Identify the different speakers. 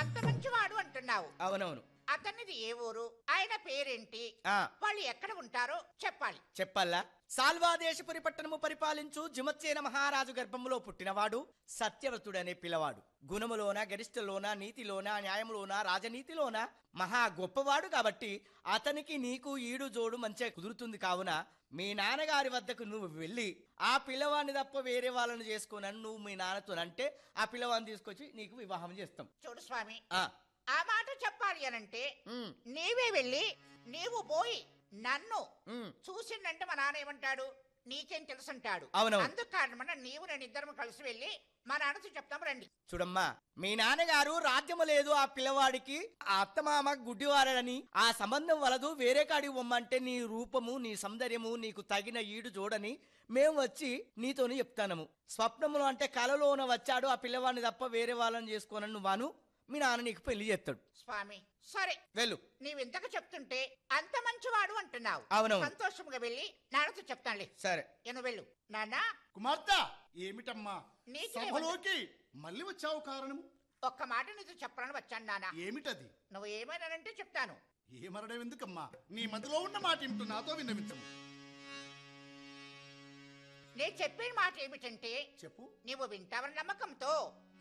Speaker 1: అంత మంచివాడు అంటున్నావు
Speaker 2: అవునవును
Speaker 1: అతనిది ఏ ఊరు ఆయన పేరేంటి
Speaker 2: ఆ
Speaker 1: వాళ్ళు ఎక్కడ ఉంటారో చెప్పాలి
Speaker 2: చెప్పల్లా సాల్వాదేశపురి పట్టణము పరిపాలించు జిమత్సేన మహారాజు గర్భములో పుట్టినవాడు సత్యవ్రతుడనే పిల్లవాడు గుణములోన గరిష్టలోన నీతిలోన న్యాయములోన రాజనీతిలోన మహా గొప్పవాడు కాబట్టి అతనికి నీకు ఈడు జోడు మంచిగా కుదురుతుంది కావున మీ నాన్నగారి వద్దకు నువ్వు వెళ్ళి ఆ పిల్లవాడిని తప్ప వేరే వాళ్ళని చేసుకోనని నువ్వు మీ నాన్నతో అంటే ఆ పిల్లవాడిని తీసుకొచ్చి నీకు వివాహం చేస్తాం
Speaker 1: చూడు స్వామి
Speaker 2: ఆ
Speaker 1: ఆ మాట చెప్పాలి అనంటే
Speaker 2: ఉమ్,
Speaker 1: నీవే వెళ్ళి నీవు పోయి నన్ను
Speaker 2: ఉమ్.
Speaker 1: చూసిందంటే మా నాన్న ఏమంటాడు నీకేం తెలుసు అంటాడు
Speaker 2: అవునవును.
Speaker 1: అందుకు కారణమన్న నీవు నేను ఇద్దరం కలిసి వెళ్ళి మా నాన్నతో చెప్తాం రండి
Speaker 2: చూడమ్మా మీ నాన్నగారు రాజ్యము లేదు ఆ పిల్లవాడికి ఆ అత్తమామ గుడ్డివారని ఆ సంబంధం వలదు వేరే కాడికి పొమ్మంటే నీ రూపము నీ సౌందర్యము నీకు తగిన ఈడు చూడని మేము వచ్చి నీతోని చెప్తానము స్వప్నములు అంటే కలలోన వచ్చాడు ఆ పిల్లవాడిని తప్ప వేరే వాళ్ళని చేసుకోనని నువ్వాను మీ నాన్న నీకు పెళ్లి చేస్తాడు
Speaker 1: స్వామి సరే
Speaker 2: వెళ్ళు
Speaker 1: నీవింతకు చెప్తుంటే అంత మంచివాడు అంటున్నావు
Speaker 2: అవునవును.
Speaker 1: సంతోషంగా వెళ్ళి నాన్నతో చెప్తానులే
Speaker 2: సరే
Speaker 1: ఎను వెళ్ళు నాన్న
Speaker 3: కుమార్తె ఏమిటమ్మా
Speaker 1: నీకే
Speaker 3: సభలోకి మళ్ళీ వచ్చావు కారణము
Speaker 1: ఒక్క మాట నీతో చెప్పాలని వచ్చాను నాన్న
Speaker 3: ఏమిటది
Speaker 1: నువ్వు ఏమైనానంటే చెప్తాను
Speaker 3: ఏమరడం ఎందుకమ్మా నీ మదిలో ఉన్న మాట ఏమిటో నాతో విన్నవించము
Speaker 1: నేను చెప్పిన మాట ఏమిటంటే
Speaker 3: చెప్పు
Speaker 1: నీవు వింటావని నమ్మకంతో